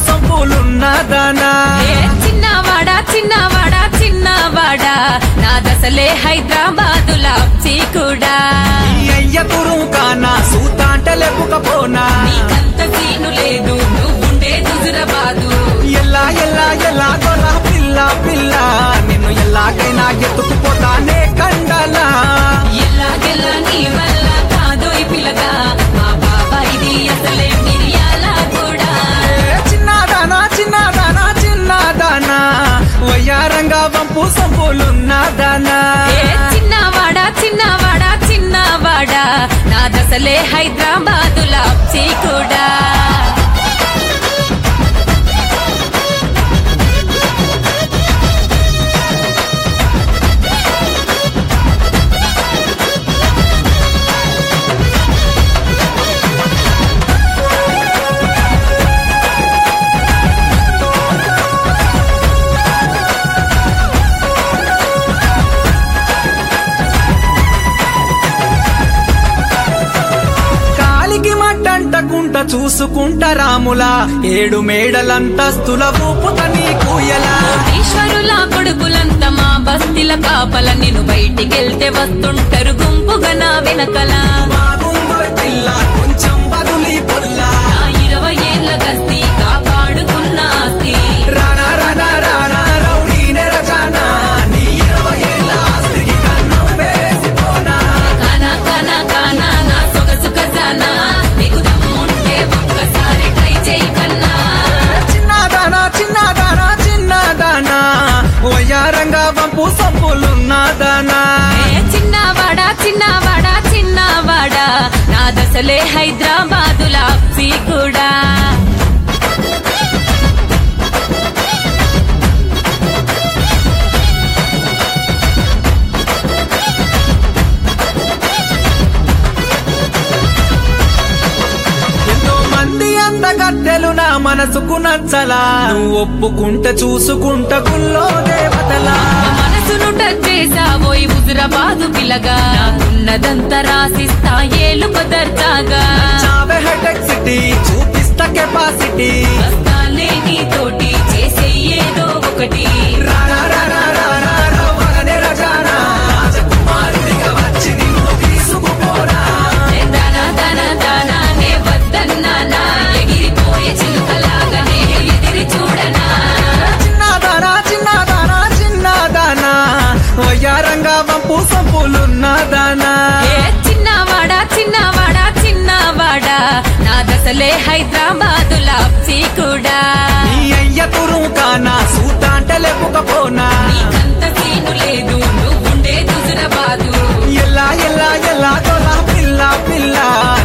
సంపులున్నదానా ఏ చిన్నవాడా చిన్నవాడా చిన్నవాడా నా దశలే హైదరాబాదులా కూడా ఈ అయ్య తురు కానా సూతాంట లేపుకపోనా నీకంత సీను లేదు నువ్వుండే హుజురాబాదు ఎల్లా ఎల్లా ఎల్లా గొర్ర పిల్ల పిల్ల నిన్ను ఎల్లాగైనా ఎత్తుకుపోతానే కండలా ఎలాగెలా నీ వల్ల కాదోయ్ పిల్లగా మా బాబాయిది అసలే మిరియాల కూడా ఏ చిన్నదానా చిన్నదానా చిన్నదానా వయ్యారంగా వంపు సంపులున్నదానా ఏ చిన్నవాడా చిన్నవాడా చిన్నవాడా నా దశలే హైదరాబాదులా కూడా కాలికి మట్టంటకుంట చూసుకుంట రాములా ఏడు మేడలంతస్తుల ఊపుత నీ కూయలా ఈశ్వరుల కొడుకులంతా మా బస్తీల కాపల నేను బయటికెళ్తే వస్తుంటారు గుంపుగా నా వెనకల బాగుందో పిల్ల కొంచెం బదులి పొల్లా నా ఇరవై ఏళ్ళ గస్తీ కాపాడుకున్న ఆస్తి రానా రానా రానా రౌడీ నెరజానా నీ ఇరవై ఏళ్ళ ఆస్తికి కన్నం వేసిపోనా కానా కానా కానా నా సొగసు ఖజానా నీకు దమ్ముంటే ఒక్కసారి ట్రై చేయి కన్నా చిన్నదానా చిన్నదానా చిన్నదానా వయ్యారంగా వంపు సంపులున్నదానా ఏ చిన్నవాడా చిన్నవాడా చిన్నవాడా నా దశలే హైదరాబాదులా కూడా ఎంతో మంది అందగత్తెలు నా మనసుకు నచ్చలా నువ్వు ఒప్పుకుంటే చూసుకుంట గుల్లో దేవతలా మనసును టచ్ చేసావోయ్ హుజురాబాదు పిల్లగా నాకున్నదంతా రాసిస్తా ఏలు కుదర్చాగా చావే హెడెక్ సిటీ చూపిస్తా కెపాసిటీ వస్తాలే నీతోటి చేసే ఏదో ఒకటి రానా రానా రానా రవ్వనే రజానా రాజకుమారుడిగా వచ్చి నిన్ను తీసుకుపోరా ఏ దానా దానా దానా నే వద్దన్నానా ఎగిరిపోయే చిలుకలాగా నేను ఎదిరి చూడనా చిన్నదానా చిన్నదానా చిన్నదానా వయ్యారంగా వంపు సంపులున్నదానా ఏ చిన్నవాడా చిన్నవాడా చిన్నవాడా నా దశలే హైదరాబాదులా కూడా నీ అయ్య తురు కానా సూతాంట లేపుకపోనా నీకంత సీను లేదు నువ్వుండే హుజురాబాదు ఎల్లా ఎల్లా ఎల్లా గొర్ర పిల్ల పిల్ల